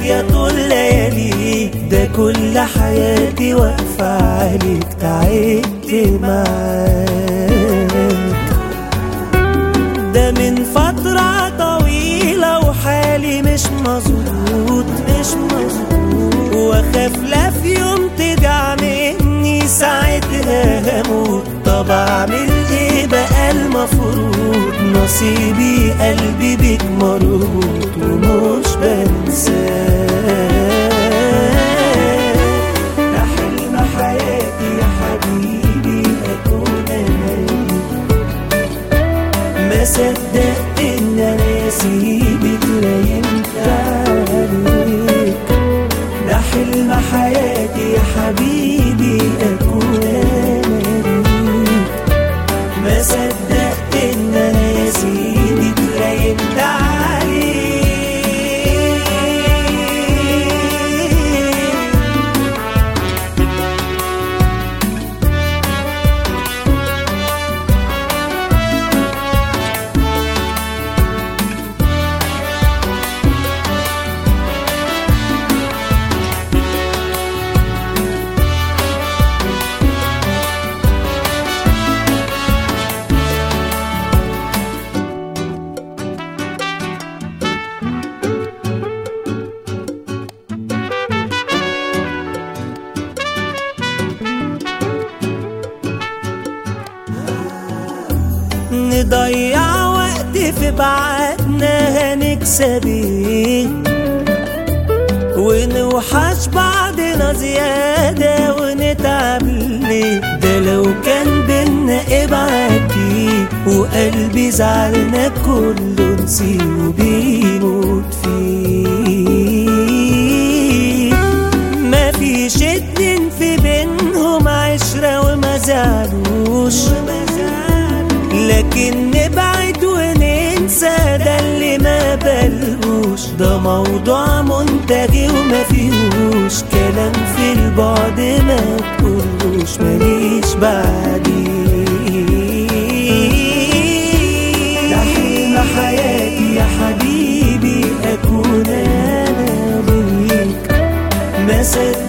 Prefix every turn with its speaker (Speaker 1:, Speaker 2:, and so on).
Speaker 1: يا طول ليالي ده كل حياتي واقفة عليك تعبت معاك ده من فترة طويلة وحالي مش مظبوط مش مظبوط واخاف لا في يوم ترجع مني ساعتها هموت طب اعمل ايه بقى المفروض نصيبي قلبي بيك مربوط ومش بنساك ده حلم حياتي يا حبيبي اكون انا ما صدقت ان انا اسيبك لا ينفع عليك ده حلم حياتي يا حبيبي اكون انا ليك ما صدقت ان انا اسيبك لا ينفع عليك نضيع وقت في بعدنا هنكسب ايه ونوحش بعضنا زيادة ونتعب ليه ده لو كان بينا ابعتي وقلبي زعلنا كله نسيه وبيموت فيه ما فيش اتنين في بينهم عشرة وما زعلوش لكن نبعد وننسى ده اللي ما بلقوش ده موضوع منتهي وما فيهوش كلام في البعد ما تقولوش ماليش بعديه ده حلم حياتي يا حبيبي اكون انا بيك ما صدقت